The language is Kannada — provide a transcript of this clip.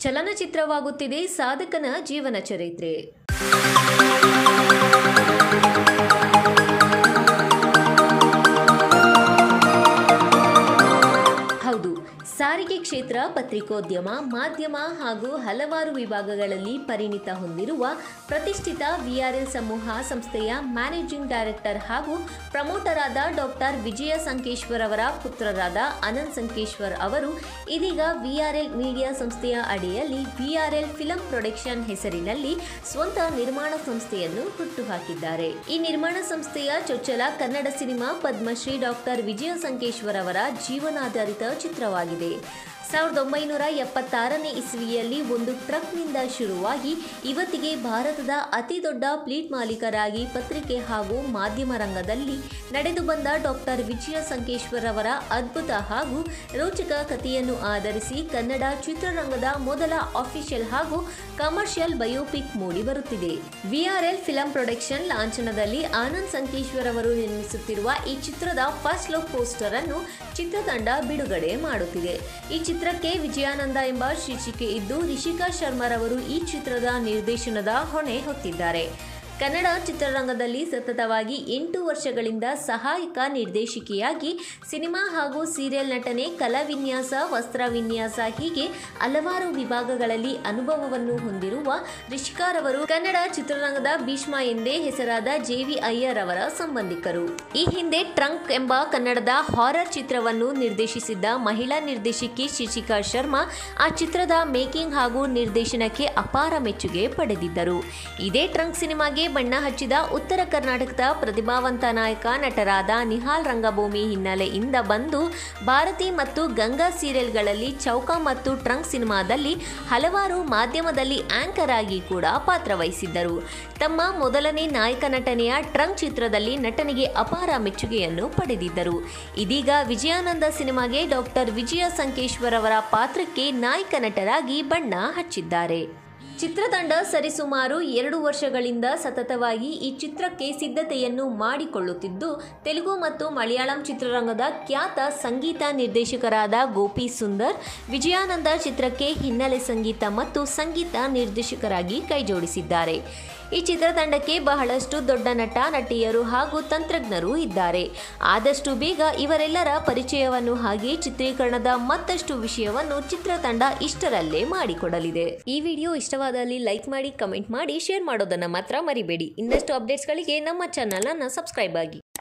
ಚಲನಚಿತ್ರವಾಗುತ್ತಿದೆ ಸಾಧಕನ ಜೀವನ ಚರಿತ್ರೆ ಹೌದು ಸಾರಿಗೆ ಕ್ಷೇತ್ರ ಪತ್ರಿಕೋದ್ಯಮ ಮಾಧ್ಯಮ ಹಾಗೂ ಹಲವಾರು ವಿಭಾಗಗಳಲ್ಲಿ ಪರಿಣಿತ ಹೊಂದಿರುವ ಪ್ರತಿಷ್ಠಿತ ವಿಆರ್ಎಲ್ ಸಮೂಹ ಸಂಸ್ಥೆಯ ಮ್ಯಾನೇಜಿಂಗ್ ಡೈರೆಕ್ಟರ್ ಹಾಗೂ ಪ್ರಮೋಟರ್ ಆದ ಡಾಕ್ಟರ್ ವಿಜಯ ಸಂಕೇಶ್ವರ್ ಅವರ ಪುತ್ರರಾದ ಅನಂತ್ ಸಂಕೇಶ್ವರ್ ಅವರು ಇದೀಗ ವಿಆರ್ಎಲ್ ಮೀಡಿಯಾ ಸಂಸ್ಥೆಯ ಅಡಿಯಲ್ಲಿ ವಿಆರ್ಎಲ್ ಫಿಲಂ ಪ್ರೊಡಕ್ಷನ್ ಹೆಸರಿನಲ್ಲಿ ಸ್ವಂತ ನಿರ್ಮಾಣ ಸಂಸ್ಥೆಯನ್ನು ಹುಟ್ಟುಹಾಕಿದ್ದಾರೆ ಈ ನಿರ್ಮಾಣ ಸಂಸ್ಥೆಯ ಚೊಚ್ಚಲ ಕನ್ನಡ ಸಿನಿಮಾ ಪದ್ಮಶ್ರೀ ಡಾಕ್ಟರ್ ವಿಜಯ ಸಂಕೇಶ್ವರ್ ಅವರ ಜೀವನಾಧಾರಿತ ಚಿತ್ರವಾಗಿದೆ ಸಾವಿರದ ಒಂಬೈನೂರ ಎಪ್ಪತ್ತಾರನೇ ಇಸ್ವಿಯಲ್ಲಿ ಒಂದು ಟ್ರಕ್ನಿಂದ ಶುರುವಾಗಿ ಇವತ್ತಿಗೆ ಭಾರತದ ಅತಿ ದೊಡ್ಡ ಪ್ಲೀಟ್ ಮಾಲೀಕರಾಗಿ ಪತ್ರಿಕೆ ಹಾಗೂ ಮಾಧ್ಯಮ ರಂಗದಲ್ಲಿ ನಡೆದು ಬಂದ ಡಾಕ್ಟರ್ ವಿಜಯ ಸಂಕೇಶ್ವರ್ ಅವರ ಅದ್ಭುತ ಹಾಗೂ ರೋಚಕ ಕಥೆಯನ್ನು ಆಧರಿಸಿ ಕನ್ನಡ ಚಿತ್ರರಂಗದ ಮೊದಲ ಅಫಿಷಿಯಲ್ ಹಾಗೂ ಕಮರ್ಷಿಯಲ್ ಬಯೋಪಿಕ್ ಮೂಡಿ ಬರುತ್ತಿದೆ ವಿಆರ್ಎಲ್ ಫಿಲಂ ಪ್ರೊಡಕ್ಷನ್ ಲಾಂಛನದಲ್ಲಿ ಆನಂದ್ ಸಂಕೇಶ್ವರ್ ಅವರು ನಿರ್ಮಿಸುತ್ತಿರುವ ಈ ಚಿತ್ರದ ಫಸ್ಟ್ ಲುಕ್ ಪೋಸ್ಟರ್ ಅನ್ನು ಚಿತ್ರತಂಡ ಬಿಡುಗಡೆ ಮಾಡುತ್ತಿದೆ ಈ ಚಿತ್ರಕ್ಕೆ ವಿಜಯಾನಂದ ಎಂಬ ಶೀರ್ಷಿಕೆ ಇದ್ದು ರಿಷಿಕಾ ಶರ್ಮರವರು ಈ ಚಿತ್ರದ ನಿರ್ದೇಶನದ ಹೊಣೆ ಹೊತ್ತಿದ್ದಾರೆ ಕನ್ನಡ ಚಿತ್ರರಂಗದಲ್ಲಿ ಸತತವಾಗಿ ಎಂಟು ವರ್ಷಗಳಿಂದ ಸಹಾಯಕ ನಿರ್ದೇಶಕಿಯಾಗಿ ಸಿನಿಮಾ ಹಾಗೂ ಸೀರಿಯಲ್ ನಟನೆ ಕಲಾ ವಿನ್ಯಾಸ ವಸ್ತ್ರ ವಿನ್ಯಾಸ ಹೀಗೆ ಹಲವಾರು ವಿಭಾಗಗಳಲ್ಲಿ ಅನುಭವವನ್ನು ಹೊಂದಿರುವ ರಿಷಿಕಾರವರು ಕನ್ನಡ ಚಿತ್ರರಂಗದ ಭೀಷ್ಮ ಎಂದೇ ಹೆಸರಾದ ಜೆವಿ ಅಯ್ಯರ್ ಅವರ ಸಂಬಂಧಿಕರು ಈ ಹಿಂದೆ ಟ್ರಂಕ್ ಎಂಬ ಕನ್ನಡದ ಹಾರರ್ ಚಿತ್ರವನ್ನು ನಿರ್ದೇಶಿಸಿದ್ದ ಮಹಿಳಾ ನಿರ್ದೇಶಕಿ ಶಿಶಿಕಾ ಶರ್ಮಾ ಆ ಚಿತ್ರದ ಮೇಕಿಂಗ್ ಹಾಗೂ ನಿರ್ದೇಶನಕ್ಕೆ ಅಪಾರ ಮೆಚ್ಚುಗೆ ಪಡೆದಿದ್ದರು ಇದೇ ಟ್ರಂಕ್ ಸಿನಿಮಾಗೆ ಬಣ್ಣ ಹಚ್ಚಿದ ಉತ್ತರ ಕರ್ನಾಟಕದ ಪ್ರತಿಭಾವಂತ ನಾಯಕ ನಟರಾದ ನಿಹಾಲ್ ರಂಗಭೂಮಿ ಹಿನ್ನೆಲೆಯಿಂದ ಬಂದು ಭಾರತಿ ಮತ್ತು ಗಂಗಾ ಸೀರಿಯಲ್ಗಳಲ್ಲಿ ಚೌಕ ಮತ್ತು ಟ್ರಂಕ್ ಸಿನಿಮಾದಲ್ಲಿ ಹಲವಾರು ಮಾಧ್ಯಮದಲ್ಲಿ ಆಂಕರ್ ಆಗಿ ಕೂಡ ಪಾತ್ರವಹಿಸಿದ್ದರು ತಮ್ಮ ಮೊದಲನೇ ನಾಯಕ ನಟನೆಯ ಟ್ರಂಕ್ ಚಿತ್ರದಲ್ಲಿ ನಟನೆಗೆ ಅಪಾರ ಮೆಚ್ಚುಗೆಯನ್ನು ಪಡೆದಿದ್ದರು ಇದೀಗ ವಿಜಯಾನಂದ ಸಿನಿಮಾಗೆ ಡಾಕ್ಟರ್ ವಿಜಯ ಸಂಕೇಶ್ವರ್ ಅವರ ಪಾತ್ರಕ್ಕೆ ನಾಯಕ ನಟರಾಗಿ ಬಣ್ಣ ಹಚ್ಚಿದ್ದಾರೆ ಚಿತ್ರತಂಡ ಸರಿಸುಮಾರು ಎರಡು ವರ್ಷಗಳಿಂದ ಸತತವಾಗಿ ಈ ಚಿತ್ರಕ್ಕೆ ಸಿದ್ಧತೆಯನ್ನು ಮಾಡಿಕೊಳ್ಳುತ್ತಿದ್ದು ತೆಲುಗು ಮತ್ತು ಮಲಯಾಳಂ ಚಿತ್ರರಂಗದ ಖ್ಯಾತ ಸಂಗೀತ ನಿರ್ದೇಶಕರಾದ ಗೋಪಿ ಸುಂದರ್ ವಿಜಯಾನಂದ ಚಿತ್ರಕ್ಕೆ ಹಿನ್ನೆಲೆ ಸಂಗೀತ ಮತ್ತು ಸಂಗೀತ ನಿರ್ದೇಶಕರಾಗಿ ಕೈಜೋಡಿಸಿದ್ದಾರೆ ಈ ಚಿತ್ರತಂಡಕ್ಕೆ ಬಹಳಷ್ಟು ದೊಡ್ಡ ನಟ ನಟಿಯರು ಹಾಗೂ ತಂತ್ರಜ್ಞರು ಇದ್ದಾರೆ ಆದಷ್ಟು ಬೇಗ ಇವರೆಲ್ಲರ ಪರಿಚಯವನ್ನು ಹಾಗೆ ಚಿತ್ರೀಕರಣದ ಮತ್ತಷ್ಟು ವಿಷಯವನ್ನು ಚಿತ್ರತಂಡ ಇಷ್ಟರಲ್ಲೇ ಮಾಡಿಕೊಡಲಿದೆ ಈ ವಿಡಿಯೋ ಇಷ್ಟವಾದಲ್ಲಿ ಲೈಕ್ ಮಾಡಿ ಕಮೆಂಟ್ ಮಾಡಿ ಶೇರ್ ಮಾಡೋದನ್ನು ಮಾತ್ರ ಮರಿಬೇಡಿ ಇನ್ನಷ್ಟು ಅಪ್ಡೇಟ್ಸ್ಗಳಿಗೆ ನಮ್ಮ ಚಾನಲನ್ನು ಸಬ್ಸ್ಕ್ರೈಬ್ ಆಗಿ